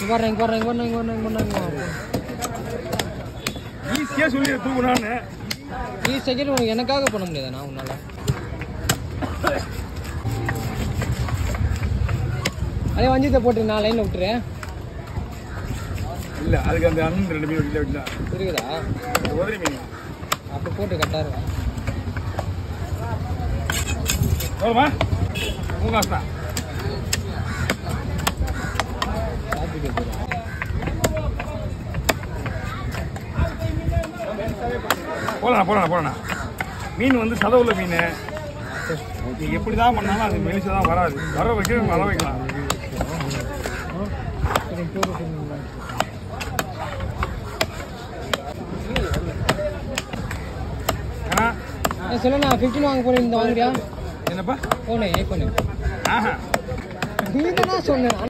இங்க வரேன் இங்க வரேன் இங்க வரேன் இங்க வரேன் இங்க வரேன் இங்க வரேன் ஈஸியாக சொல்லி தூக்குனான்னு நீ செகண்ட் உனக்கு எனக்காக பண்ண முடியாதா நான் உன்னால அதே வஞ்சியத்தை போட்டு நான் லைனில் விட்டுறேன் இல்லை அதுக்கு அந்த அண்ணன் ரெண்டு மீன் இல்லை இல்லை இருக்குதா உதவி மீன் அப்போ போட்டு கரெக்டாக இருக்கும் வருமா உங்க காசு தான் சாப்பிட்டு போயிடும் போகலாம் போகலாம் போகலாம் மீன் வந்து சதவுள்ள மீன் நீ எப்படி தான் பண்ணாலும் அது மெலிசா தான் வராது வர வைக்க வர வைக்கலாம் சரி போட்டு கொடுங்க. ஏன்னா ஏய் சொல்லுண்ணா ஃபிஃப்டின் வாங்க போறேன் இந்த வாங்குறியா என்னப்பா ஃபோனு ஐஃபோனு ஆஹா நீ தானே சொன்னேன்